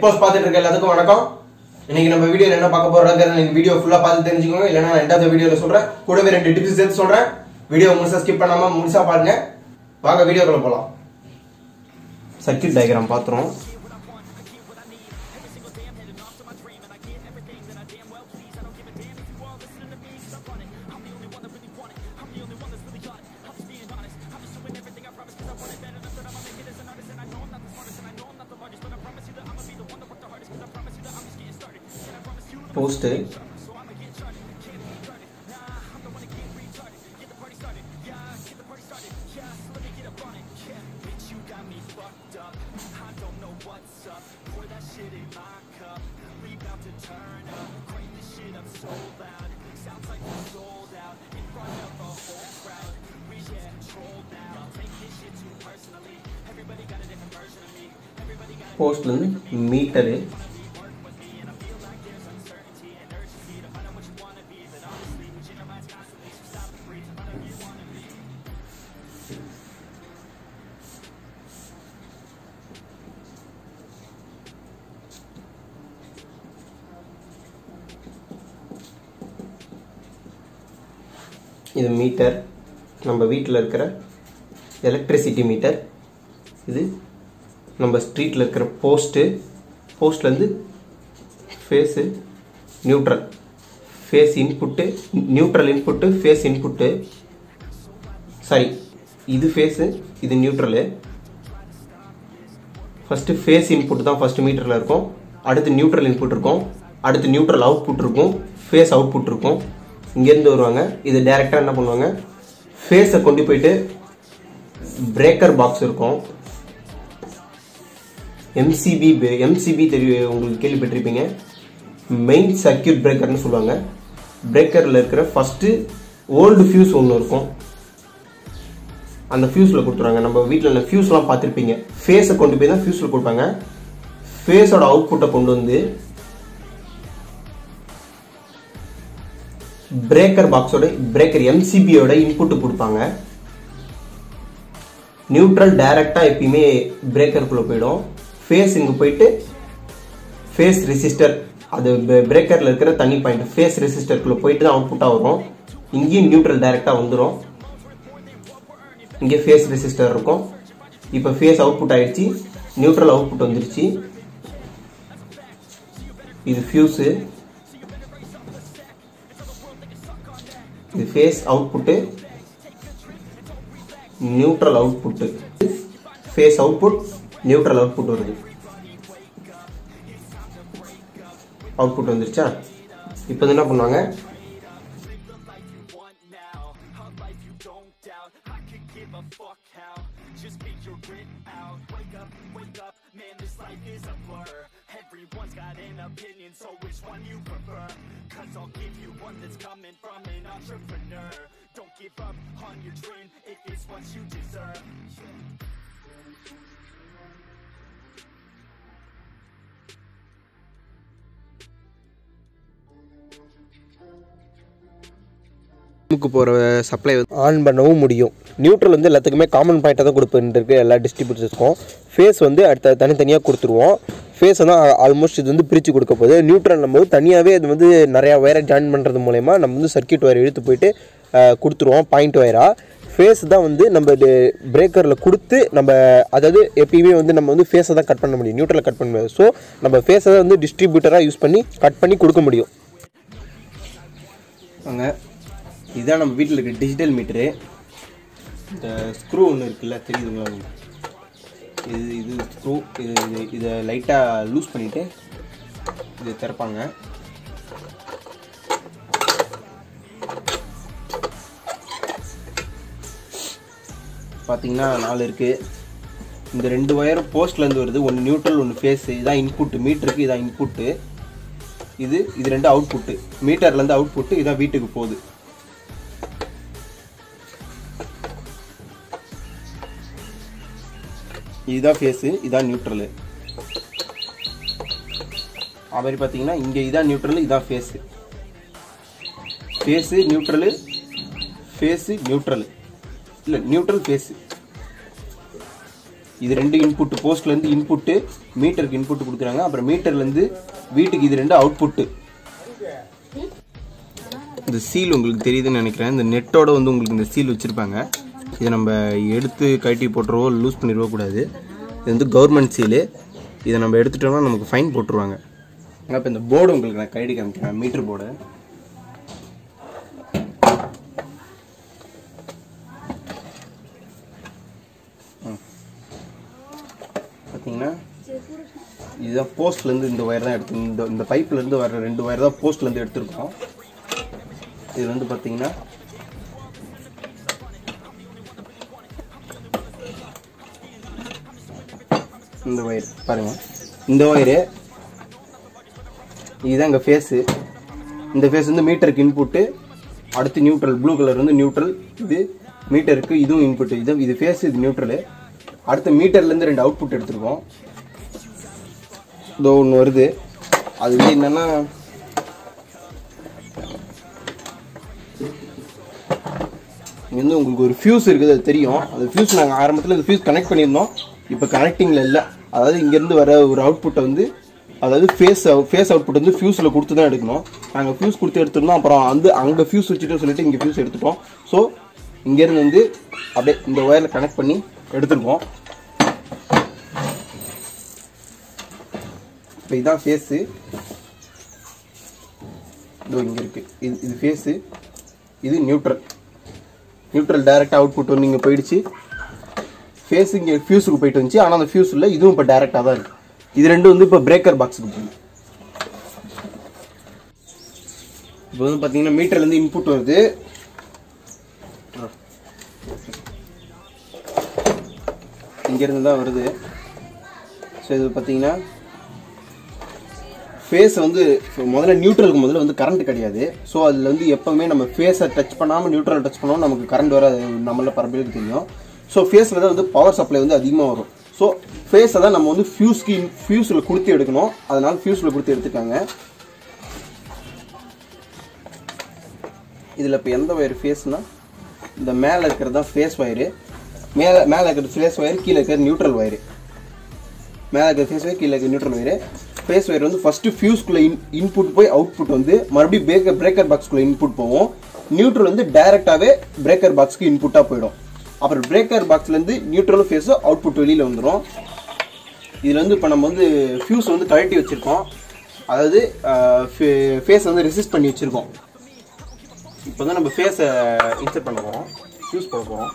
Post பார்த்துட்டு இருக்க எல்லாத்துக்கும் வணக்கம் இன்னைக்கு நம்ம வீடியோல என்ன பார்க்க போறோங்கிறத நீங்க வீடியோ ஃபுல்லா பார்த்து தெரிஞ்சுக்கோங்க இல்லைன்னா நான் ரெண்டாவது வீடியோல சொல்றேன் கூடவே ரெண்டு டிப்ஸ் சேர்த்து சொல்றேன் வீடியோ முழுசா ஸ்கிப் பண்ணாம முழுசா பாருங்க வாங்க வீடியோக்குள்ள போலாம் சர்க்கியூட் டயக்ராம் பாத்துறோம் போஸ்ட் போஸ்ட்ல இருந்து மீட்டரு இது மீட்டர் நம்ம வீட்டில் இருக்கிற எலக்ட்ரிசிட்டி மீட்டர் இது நம்ம ஸ்ட்ரீட்டில் இருக்கிற போஸ்ட்டு போஸ்ட்லேருந்து phase neutral phase input neutral input phase input sorry இது ஃபேஸு இது நியூட்ரலு ஃபஸ்ட்டு ஃபேஸ் இன்புட் தான் ஃபஸ்ட்டு மீட்டரில் இருக்கும் அடுத்து நியூட்ரல் இன்புட் இருக்கும் அடுத்து நியூட்ரல் அவுட்புட் இருக்கும் ஃபேஸ் அவுட்புட் இருக்கும் இங்கேருந்து வருவாங்க இது டைரெக்டாக என்ன பண்ணுவாங்க ஃபேஸை கொண்டு போயிட்டு பிரேக்கர் பாக்ஸ் இருக்கும் எம்சிபி எம்சிபி தெரியும் உங்களுக்கு கேள்விப்பட்டிருப்பீங்க மெயின் சர்க்கியூட் பிரேக்கர்னு சொல்லுவாங்க பிரேக்கரில் இருக்கிற ஃபஸ்ட்டு ஓல்டு ஃபியூஸ் ஒன்று இருக்கும் அந்த ஃபியூஸில் கொடுத்துருவாங்க நம்ம வீட்டில் ஃபியூஸ்லாம் பார்த்துருப்பீங்க ஃபேஸை கொண்டு போய் தான் ஃபியூஸில் கொடுப்பாங்க ஃபேஸோட அவுட்புட்டை கொண்டு வந்து பிரேக்கர் பாக்ஸோட பிரேக்கர் எம்சிபியோட இன்புட் கொடுப்பாங்க நியூட்ரல் டைரக்டா எப்பயுமே பிரேக்கருக்குள்ள போயிடும் ஃபேஸ் இங்க போயிட்டு ஃபேஸ் ரெசிஸ்டர் அது பிரேக்கர்ல இருக்கிற தனி பாயிண்ட் ஃபேஸ் ரெசிஸ்டருக்குள்ள போயிட்டு தான் அவுட்புட்டா வரும் இங்கேயும் நியூட்ரல் டைரக்டா வந்துடும் இங்கே ஃபேஸ் ரெசிஸ்டர் இருக்கும் இப்போ ஃபேஸ் அவுட்புட் ஆயிடுச்சு நியூட்ரல் அவுட்புட் வந்துருச்சு இது ஃபியூஸு இது phase output neutral output phase output neutral output வருது அவுட்புட் வந்துருச்சா இப்போ வந்து என்ன பண்ணுவாங்க Everyone's got an opinion, so which one you prefer? Cause I'll give you one that's coming from an entrepreneur. Don't give up on your dream, it is what you deserve. ரூமுக்கு போகிற supply on பண்ணவும் முடியும் neutral வந்து எல்லாத்துக்குமே common பாயிண்ட்டாக தான் கொடுப்பேன் எல்லா டிஸ்ட்ரிபியூட்டர்ஸ்க்கும் ஃபேஸ் வந்து அடுத்த தனித்தனியாக கொடுத்துருவோம் ஃபேஸ் தான் ஆல்மோஸ்ட் இது வந்து பிரித்து கொடுக்க போகுது நியூட்ரல் நம்ம வந்து தனியாகவே அது வந்து நிறையா ஒயரை ஜாயின் பண்ணுறது மூலயமா நம்ம வந்து சர்க்கியூட் ஒயர் இழுத்து போயிட்டு அஹ், கொடுத்துருவோம் பாயிண்ட் ஒயராக ஃபேஸ் தான் வந்து நம்ம பிரேக்கரில் கொடுத்து நம்ம அதாவது எப்பயுமே வந்து நம்ம வந்து ஃபேஸை தான் கட் பண்ண முடியும் நியூட்ரலை கட் பண்ண முடியாது ஸோ நம்ம ஃபேஸை தான் வந்து டிஸ்ட்ரிபியூட்டராக யூஸ் பண்ணி கட் பண்ணி கொடுக்க முடியும் வாங்க இதுதான் நம்ம வீட்டில் இருக்க டிஜிட்டல் மீட்ரு இந்த ஸ்க்ரூ ஒன்று இருக்குல்ல தெரியுதுங்களா உங்களுக்கு இது இது ஸ்க்ரூ இது இது இதை லைட்டாக லூஸ் பண்ணிவிட்டு இது திறப்பாங்க பார்த்தீங்கன்னா நாலு இருக்குது இந்த ரெண்டு ஒயரும் போஸ்ட்லேருந்து வருது ஒன்று நியூட்ரல் ஒன்று ஃபேஸு இதான் இன்புட்டு மீட்டருக்கு இதான் இன்புட்டு இது இது ரெண்டு அவுட்புட்டு மீட்டர்லேருந்து அவுட்புட்டு இதான் வீட்டுக்கு போகுது இதுதான் ஃபேஸு இதான் நியூட்ரலு அது மாதிரி பார்த்தீங்கன்னா இங்கே இதான் நியூட்ரலு இதான் phase phase neutral phase neutral இல்லை நியூட்ரல் ஃபேஸு இது ரெண்டு இன்புட்டு போஸ்ட்லேருந்து இன்புட்டு மீட்டருக்கு இன்புட் கொடுக்குறாங்க அப்புறம் மீட்டர்லேருந்து வீட்டுக்கு இது ரெண்டு அவுட்புட்டு இந்த சீல் உங்களுக்கு தெரியுதுன்னு நினைக்கிறேன் இந்த நெட்டோட வந்து உங்களுக்கு இந்த சீல் வச்சுருப்பாங்க இதை நம்ம எடுத்து கழட்டி போட்டுருவோ லூஸ் பண்ணிடவோ கூடாது இது வந்து கவர்மெண்ட் சீலு இதை நம்ம எடுத்துட்டோம்னா நமக்கு ஃபைன் போட்டுருவாங்க இப்போ இந்த போர்டு உங்களுக்கு நான் கழட்டி காமிக்கிறேன் மீட்டர் போர்டு பார்த்தீங்கன்னா இதுதான் போஸ்ட்லேருந்து இந்த ஒயர் தான் எடுத்து இந்த இந்த பைப்லேருந்து வர ரெண்டு ஒயர் தான் போஸ்ட்லேருந்து எடுத்திருக்கோம் இது வந்து பார்த்தீங்கன்னா இந்த ஒயர் பாருங்க இந்த ஒயரு இதுதான் இங்கே ஃபேஸு இந்த ஃபேஸ் வந்து மீட்டருக்கு இன்புட்டு அடுத்து நியூட்ரல் ப்ளூ கலர் வந்து நியூட்ரல் இது மீட்டருக்கு இதுவும் இன்புட் இது இது ஃபேஸ் இது நியூட்ரலு அடுத்து மீட்டர்லேருந்து ரெண்டு அவுட்புட் எடுத்திருக்கோம் இதோ ஒன்று வருது அது வந்து என்னன்னா இங்க வந்து உங்களுக்கு ஒரு ஃபியூஸ் இருக்குது அது தெரியும் அந்த ஃபியூஸ் நாங்கள் ஆரம்பத்தில் இந்த ஃபியூஸ் கனெக்ட் பண்ணியிருந்தோம் இப்போ கனெக்டிங்கில் இல்லை அதாவது இங்கேருந்து வர ஒரு அவுட்புட்டை வந்து அதாவது ஃபேஸ் ஃபேஸ் அவுட்புட் வந்து ஃபியூஸில் கொடுத்து தான் எடுக்கணும் நாங்கள் ஃபியூஸ் கொடுத்து எடுத்துருந்தோம் அப்புறம் வந்து அங்கே ஃபியூஸ் வச்சுட்டு சொல்லிட்டு இங்கே ஃபியூஸ் எடுத்துட்டோம் ஸோ இங்கேருந்து வந்து அப்படியே இந்த ஒயரில் கனெக்ட் பண்ணி எடுத்துருக்கோம் இப்போ இதான் ஃபேஸு இதோ இங்கே இருக்குது இது இது ஃபேஸு இது நியூட்ரல் நியூட்ரல் டைரக்ட் அவுட்புட் வந்து இங்கே போயிடுச்சு ஃபேஸ் இங்கே ஃபியூஸுக்கு போயிட்டு வந்துச்சு ஆனால் அந்த ஃபியூஸ் இல்லை இதுவும் இப்போ டேரெக்டாக தான் இருக்குது இது ரெண்டும் வந்து இப்போ பிரேக்கர் பாக்ஸுக்கு போகுது இப்போ வந்து பார்த்தீங்கன்னா மீட்டர்லேருந்து இன்புட் வருது இங்கேருந்து தான் வருது ஸோ இது பார்த்தீங்கன்னா ஃபேஸ் வந்து முதல்ல நியூட்ரலுக்கு முதல்ல வந்து கரண்ட் கிடையாது ஸோ அதில் வந்து எப்போவுமே நம்ம ஃபேஸை டச் பண்ணாமல் நியூட்ரல் டச் பண்ணாமல் நமக்கு கரண்ட் வர நம்மள பரப்பிலுக்கு தெரியும் ஸோ ஃபேஸில் தான் வந்து பவர் சப்ளை வந்து அதிகமாக வரும் ஸோ ஃபேஸை தான் நம்ம வந்து ஃபியூஸ்க்கு ஃபியூஸில் கொடுத்து எடுக்கணும் அதனால ஃபியூஸில் கொடுத்து எடுத்துக்காங்க இதில் இப்போ எந்த ஒயர் ஃபேஸ்னா இந்த மேலே இருக்கிறது தான் ஃபேஸ் ஒயரு மேலே மேலே இருக்கிறது ஃபேஸ் ஒயர் கீழே இருக்கிறது நியூட்ரல் ஒயரு மேலே இருக்கிற ஃபேஸ் ஒயர் கீழே இருக்கிற நியூட்ரல் ஒயரு ஃபேஸ் ஒயர் வந்து ஃபஸ்ட்டு ஃபியூஸ்க்குள்ளே இன் இன்புட் போய் அவுட்புட் வந்து மறுபடியும் பிரேக்கர் பிரேக்கர் பாக்ஸ்க்குள்ளே இன்புட் போவோம் நியூட்ரல் வந்து டைரெக்டாகவே பிரேக்கர் பாக்ஸ்க்கு இன்புட்டாக போயிடும் அப்புறம் பிரேக்கர் பாக்ஸ்லேருந்து நியூட்ரலும் ஃபேஸும் அவுட்புட் வெளியில் வந்துடும் இதில் வந்து இப்போ நம்ம வந்து ஃபியூஸ் வந்து கழட்டி வச்சுருக்கோம் அதாவது ஃபேஸ் வந்து ரெசிஸ்ட் பண்ணி வச்சுருக்கோம் இப்போ வந்து நம்ம ஃபேஸை இன்சர்ட் பண்ண போகிறோம் ஃபியூஸ் போட போகிறோம்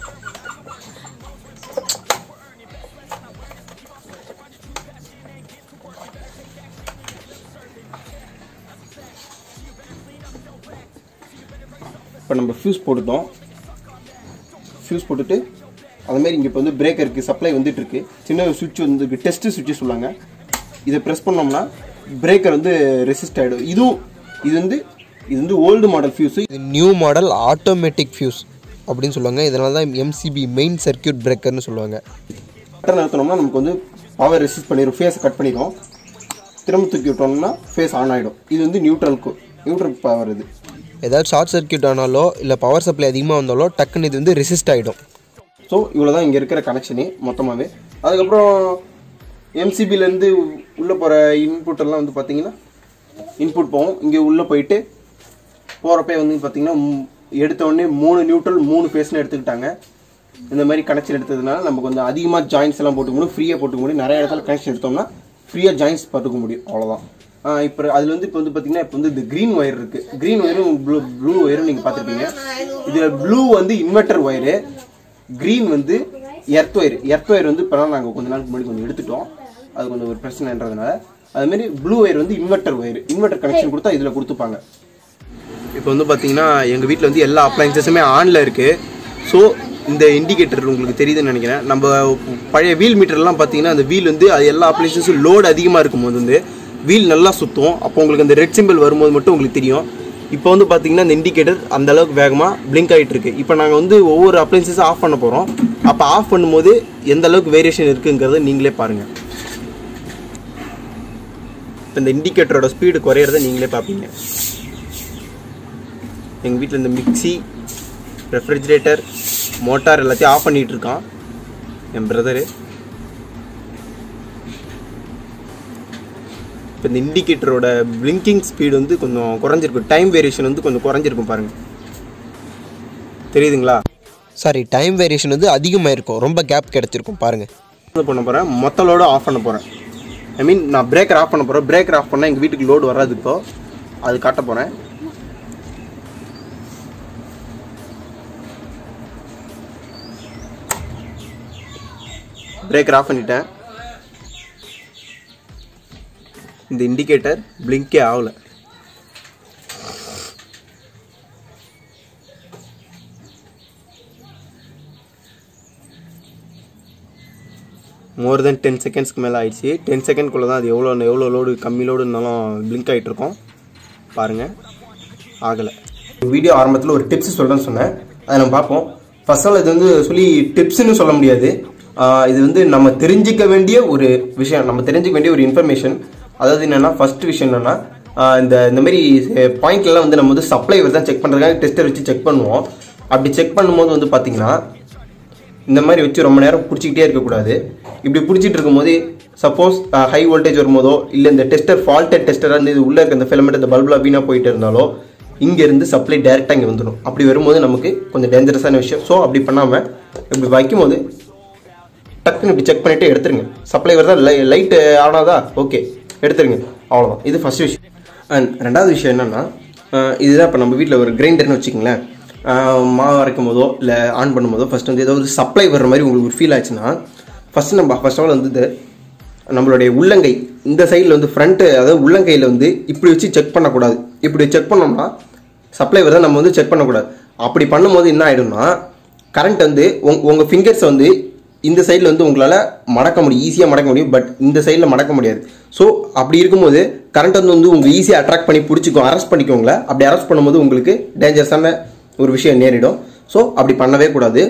இப்போ நம்ம ஃபியூஸ் போட்டுட்டோம் ஃபியூஸ் போட்டுட்டு அதுமாரி இங்கே இப்போ வந்து பிரேக்கருக்கு சப்ளை வந்துட்டு இருக்கு சின்ன சுவிட்ச் வந்து டெஸ்ட் சுவிட்ச் சொல்லுவாங்க இதை ப்ரெஸ் பண்ணோம்னா பிரேக்கர் வந்து ரெசிஸ்ட் ஆகிடும் இதுவும் இது வந்து இது வந்து ஓல்டு மாடல் ஃபியூஸு இது நியூ மாடல் ஆட்டோமேட்டிக் ஃபியூஸ் அப்படின்னு சொல்லுவாங்க இதனால தான் எம்சிபி மெயின் சர்க்கியூட் பிரேக்கர்னு சொல்லுவாங்க பட்டன் நிறுத்தினோம்னா நமக்கு வந்து பவர் ரெசிஸ்ட் பண்ணிடும் ஃபேஸை கட் பண்ணிடும் திரும்ப தூக்கி விட்டோம்னா ஃபேஸ் ஆன் ஆகிடும் இது வந்து நியூட்ரலுக்கு நியூட்ரல் பவர் இது ஏதாவது ஷார்ட் சர்க்கியூட் ஆனாலோ இல்லை பவர் சப்ளை அதிகமாக வந்தாலோ டக்குன்னு இது வந்து ரெசிஸ்ட் ஆகிடும் ஸோ இவ்வளோ தான் இங்கே இருக்கிற கனெக்ஷனே மொத்தமாகவே அதுக்கப்புறம் எம்சிபிலேருந்து உள்ளே போகிற இன்புட் எல்லாம் வந்து பார்த்தீங்கன்னா இன்புட் போகும் இங்கே உள்ளே போயிட்டு போகிறப்பே வந்து பார்த்தீங்கன்னா ம், எடுத்த உடனே மூணு நியூட்ரல் மூணு ஃபேஸ்னு எடுத்துக்கிட்டாங்க இந்த மாதிரி கனெக்ஷன் எடுத்ததுனால நமக்கு வந்து அதிகமாக ஜாயின்ஸ் எல்லாம் போட்டுக்க முடியும் ஃப்ரீயாக போட்டுக்க முடியும் நிறைய இடத்துல கனெக்ஷன் எடுத்தோம்னா ஃப்ரீயாக ஜாயின்ஸ் போட்டுக்க முடியும் அவ்வளோதான் இப்போ அதில் வந்து இப்போ வந்து பார்த்தீங்கன்னா இப்போ வந்து இந்த க்ரீன் ஒயர் இருக்குது க்ரீன் ஒயரும் ப்ளூ ப்ளூ ஒயரும் நீங்கள் பார்த்துருப்பீங்க இதில் ப்ளூ வந்து இன்வெர்டர் ஒயரு க்ரீன் வந்து எர்த் ஒயர் எர்த் ஒயர் வந்து இப்போலாம் நாங்கள் கொஞ்ச நாளுக்கு முன்னாடி கொஞ்சம் எடுத்துட்டோம் அது கொஞ்சம் ஒரு பிரச்சனைன்றதுனால அதுமாரி ப்ளூ ஒயர் வந்து இன்வெர்டர் ஒயர் இன்வெர்டர் கனெக்ஷன் கொடுத்தா இதில் கொடுத்துப்பாங்க இப்போ வந்து பார்த்தீங்கன்னா எங்கள் வீட்டில் வந்து எல்லா அப்ளைன்சஸுமே ஆனில் இருக்குது ஸோ இந்த இண்டிகேட்டர் உங்களுக்கு தெரியுதுன்னு நினைக்கிறேன் நம்ம பழைய வீல் மீட்டர்லாம் பார்த்தீங்கன்னா அந்த வீல் வந்து அது எல்லா அப்ளைன்சஸும் லோடு அதிகமாக இருக்கும்போது வந்து வீல் நல்லா சுற்றும் அப்போ உங்களுக்கு அந்த ரெட் சிம்பிள் வரும்போது மட்டும் உங்களுக்கு தெரியும் இப்போ வந்து பார்த்தீங்கன்னா இந்த இண்டிகேட்டர் அந்த அளவுக்கு வேகமாக பிளிங்க் ஆகிட்டு இருக்கு இப்போ நாங்கள் வந்து ஒவ்வொரு அப்ளைன்சஸும் ஆஃப் பண்ண போகிறோம் அப்போ ஆஃப் பண்ணும்போது எந்த அளவுக்கு வேரியேஷன் இருக்குங்கிறத நீங்களே பாருங்கள் இப்போ இந்த இண்டிகேட்டரோட ஸ்பீடு குறையிறத நீங்களே பார்ப்பீங்க எங்கள் வீட்டில் இந்த மிக்ஸி ரெஃப்ரிஜிரேட்டர் மோட்டார் எல்லாத்தையும் ஆஃப் பண்ணிகிட்டு இருக்கான் என் பிரதரு இப்போ இந்த இண்டிகேட்டரோட பிளிங்கிங் ஸ்பீடு வந்து கொஞ்சம் குறைஞ்சிருக்கும் டைம் வேரியேஷன் வந்து கொஞ்சம் குறைஞ்சிருக்கும் பாருங்கள் தெரியுதுங்களா சாரி டைம் வேரியேஷன் வந்து அதிகமாக இருக்கும் ரொம்ப கேப் கிடச்சிருக்கும் பாருங்கள் என்ன பண்ண போகிறேன் மொத்த லோடு ஆஃப் பண்ண போகிறேன் ஐ மீன் நான் பிரேக்கர் ஆஃப் பண்ண போகிறேன் பிரேக்கர் ஆஃப் பண்ணால் எங்கள் வீட்டுக்கு லோடு வராது இப்போ அது காட்ட போகிறேன் பிரேக்கர் ஆஃப் பண்ணிட்டேன் இந்த இண்டிகேட்டர் பிளிங்கே ஆகலை மோர் தென் டென் செகண்ட்ஸ்க்கு மேலே ஆயிடுச்சு டென் செகண்ட்குள்ளே தான் அது எவ்வளோ எவ்வளோ லோடு கம்மி லோடு இருந்தாலும் பிளிங்க் ஆகிட்டு இருக்கும் பாருங்கள் ஆகலை வீடியோ ஆரம்பத்தில் ஒரு டிப்ஸ் சொல்கிறேன்னு சொன்னேன் அதை நம்ம பார்ப்போம் ஃபர்ஸ்ட் ஆல் இது வந்து சொல்லி டிப்ஸ்னு சொல்ல முடியாது ஆஹ் இது வந்து நம்ம தெரிஞ்சிக்க வேண்டிய ஒரு விஷயம் நம்ம தெரிஞ்சிக்க வேண்டிய ஒரு இன்ஃபர்மேஷன் அதாவது என்னென்னா ஃபர்ஸ்ட் விஷயம் என்னென்னா இந்த இந்த மாதிரி பாயிண்ட்லாம் வந்து நம்ம வந்து சப்ளை தான் செக் பண்ணுறதுக்காக டெஸ்டர் வச்சு செக் பண்ணுவோம் அப்படி செக் பண்ணும்போது வந்து பார்த்தீங்கன்னா இந்த மாதிரி வச்சு ரொம்ப நேரம் பிடிச்சிக்கிட்டே இருக்கக்கூடாது இப்படி பிடிச்சிட்டு இருக்கும்போது சப்போஸ் ஹை வோல்டேஜ் வரும்போதோ இல்லை இந்த டெஸ்டர் ஃபால்ட்டட் டெஸ்டராக இருந்து இது உள்ளே இருக்க இந்த ஃபிலமெண்ட் இந்த பல்புலாம் வீணாக போயிட்டு இருந்தாலோ இங்கேருந்து சப்ளை டேரெக்டாக இங்கே வந்துடும் அப்படி வரும்போது நமக்கு கொஞ்சம் டேஞ்சரஸான விஷயம் ஸோ அப்படி பண்ணாமல் இப்படி வைக்கும்போது டக்குன்னு இப்படி செக் பண்ணிவிட்டு எடுத்துருங்க சப்ளை வருதா லை லைட்டு ஆனாதா ஓகே எடுத்துருங்க அவ்வளோதான் இது ஃபஸ்ட் விஷயம் அண்ட் ரெண்டாவது விஷயம் என்னென்னா இதுதான் இப்போ நம்ம வீட்டில் ஒரு கிரைண்டர்னு வச்சுக்கோங்களேன் ஆஹ் மாவு அரைக்கும் போதோ இல்லை ஆன் பண்ணும்போதோ ஃபஸ்ட் வந்து ஏதோ ஒரு சப்ளை வர்ற மாதிரி உங்களுக்கு ஒரு ஃபீல் ஆச்சுன்னா ஃபஸ்ட்டு நம்ம ஃபர்ஸ்ட் ஆஃப் ஆல் வந்து இது நம்மளுடைய உள்ளங்கை இந்த சைடில் வந்து ஃப்ரண்ட்டு அதாவது உள்ளங்கையில் வந்து இப்படி வச்சு செக் பண்ணக்கூடாது இப்படி செக் பண்ணோம்னா சப்ளை வருதா நம்ம வந்து செக் பண்ணக்கூடாது அப்படி பண்ணும்போது என்ன ஆகிடும்னா கரண்ட் வந்து உங் உங்கள் ஃபிங்கர்ஸ் வந்து இந்த சைடில் வந்து உங்களால் மடக்க முடியும் ஈஸியாக மடக்க முடியும் பட் இந்த சைடில் மடக்க முடியாது ஸோ அப்படி இருக்கும்போது கரண்ட் வந்து வந்து உங்கள் ஈஸியாக அட்ராக்ட் பண்ணி பிடிச்சிக்கும் அரெஸ்ட் பண்ணிக்கோங்களேன் அப்படி அரெஸ்ட் பண்ணும்போது உங்களுக்கு டேஞ்சரஸான ஒரு விஷயம் நேரிடும் ஸோ அப்படி பண்ணவே கூடாது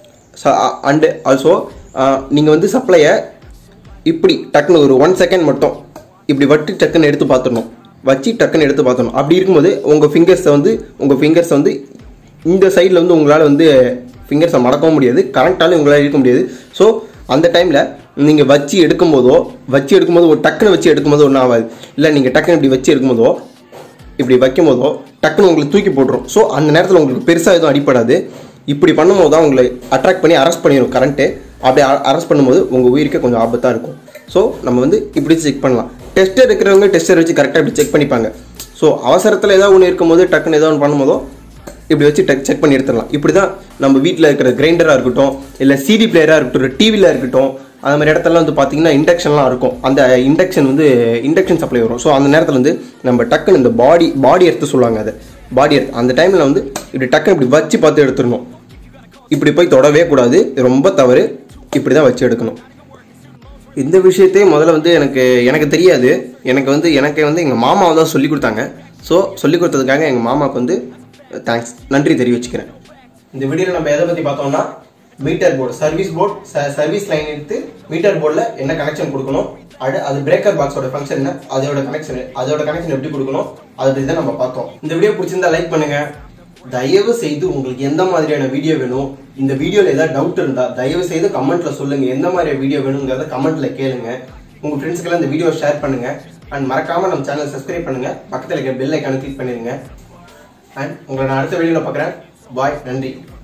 அண்டு ஆல்சோ நீங்கள் வந்து சப்ளையை இப்படி டக்குன்னு ஒரு ஒன் செகண்ட் மட்டும் இப்படி வட்டு டக்குன்னு எடுத்து பார்த்துடணும் வச்சு டக்குன்னு எடுத்து பார்த்துடணும் அப்படி இருக்கும்போது உங்கள் ஃபிங்கர்ஸை வந்து உங்கள் ஃபிங்கர்ஸை வந்து இந்த சைடில் வந்து உங்களால் வந்து ஃபிங்கர்ஸை மடக்கவும் முடியாது கரெக்டாலும் உங்களால் இருக்க முடியாது ஸோ அந்த டைமில் நீங்கள் வச்சு எடுக்கும்போதோ வச்சு எடுக்கும்போது ஒரு டக்குன்னு வச்சு எடுக்கும்போது ஒன்றும் ஆகாது இல்லை நீங்கள் டக்குன்னு இப்படி வச்சு எடுக்கும்போதோ இப்படி வைக்கும் போதோ டக்குன்னு உங்களுக்கு தூக்கி போட்டுரும் ஸோ அந்த நேரத்தில் உங்களுக்கு பெருசாக எதுவும் அடிப்படாது இப்படி பண்ணும்போது தான் உங்களை அட்ராக்ட் பண்ணி அரெஸ்ட் பண்ணிடும் கரண்ட்டு அப்படி அரெஸ்ட் பண்ணும்போது உங்கள் உயிருக்கே கொஞ்சம் ஆபத்தாக இருக்கும் ஸோ நம்ம வந்து இப்படி செக் பண்ணலாம் டெஸ்டர் இருக்கிறவங்க டெஸ்டர் வச்சு கரெக்டாக இப்படி செக் பண்ணிப்பாங்க ஸோ அவசரத்தில் ஏதாவது ஒன்று இருக்கும்போது டக்குன்னு ஏதாவது ஒன்று பண்ணும்போதோ இப்படி வச்சு டெக் செக் பண்ணி எடுத்துடலாம் இப்படி தான் நம்ம வீட்டில் இருக்கிற கிரைண்டராக இருக்கட்டும் இல்லை சிடி பிளேயராக இருக்கட்டும் இல்லை டிவியில் இருக்கட்டும் அந்த மாதிரி இடத்துல வந்து பார்த்தீங்கன்னா இண்டக்ஷன்லாம் இருக்கும் அந்த இண்டக்ஷன் வந்து இண்டக்ஷன் சப்ளை வரும் ஸோ அந்த நேரத்தில் வந்து நம்ம டக்குன்னு இந்த பாடி பாடி எடுத்து சொல்லுவாங்க அதை பாடி எடுத்து அந்த டைமில் வந்து இப்படி டக்குன்னு இப்படி வச்சு பார்த்து எடுத்துடணும் இப்படி போய் தொடவே கூடாது இது ரொம்ப தவறு இப்படி தான் வச்சு எடுக்கணும் இந்த விஷயத்தையே முதல்ல வந்து எனக்கு எனக்கு தெரியாது எனக்கு வந்து எனக்கு வந்து எங்கள் மாமாவை தான் சொல்லி கொடுத்தாங்க ஸோ சொல்லி கொடுத்ததுக்காக எங்கள் மாமாவுக்கு வந்து தேங்க்ஸ் நன்றி தெரிவிச்சுக்கிறேன் இந்த வீடியோவில் நம்ம எதை பற்றி பார்த்தோம்னா meter board service board service line எடுத்து மீட்டர் போர்டில் என்ன கனெக்ஷன் கொடுக்கணும் அது அது பிரேக்கர் பாக்ஸோட ஃபங்க்ஷன் என்ன அதோட கனெக்ஷன் அதோட கனெக்ஷன் எப்படி கொடுக்கணும் அதை பற்றி தான் நம்ம பார்த்தோம் இந்த வீடியோ பிடிச்சிருந்தா லைக் பண்ணுங்க தயவு செய்து உங்களுக்கு எந்த மாதிரியான வீடியோ வேணும் இந்த வீடியோல ஏதாவது டவுட் இருந்தா தயவு செய்து கமெண்ட்ல சொல்லுங்க எந்த மாதிரி வீடியோ வேணுங்கிறத கமெண்ட்ல கேளுங்க உங்க ஃப்ரெண்ட்ஸ்க்கெல்லாம் இந்த வீடியோ ஷேர் பண்ணுங்க அண்ட் மறக்காம நம்ம சேனல் சப்ஸ்கிரைப் பண்ணுங்க பக்கத்தில் இருக்க பெல் ஐக்கான கிளிக் பண்ணிருங்க அண்ட் உங்களை நான் அடுத்த வீடியோல பார்க்குறேன் பாய் நன்றி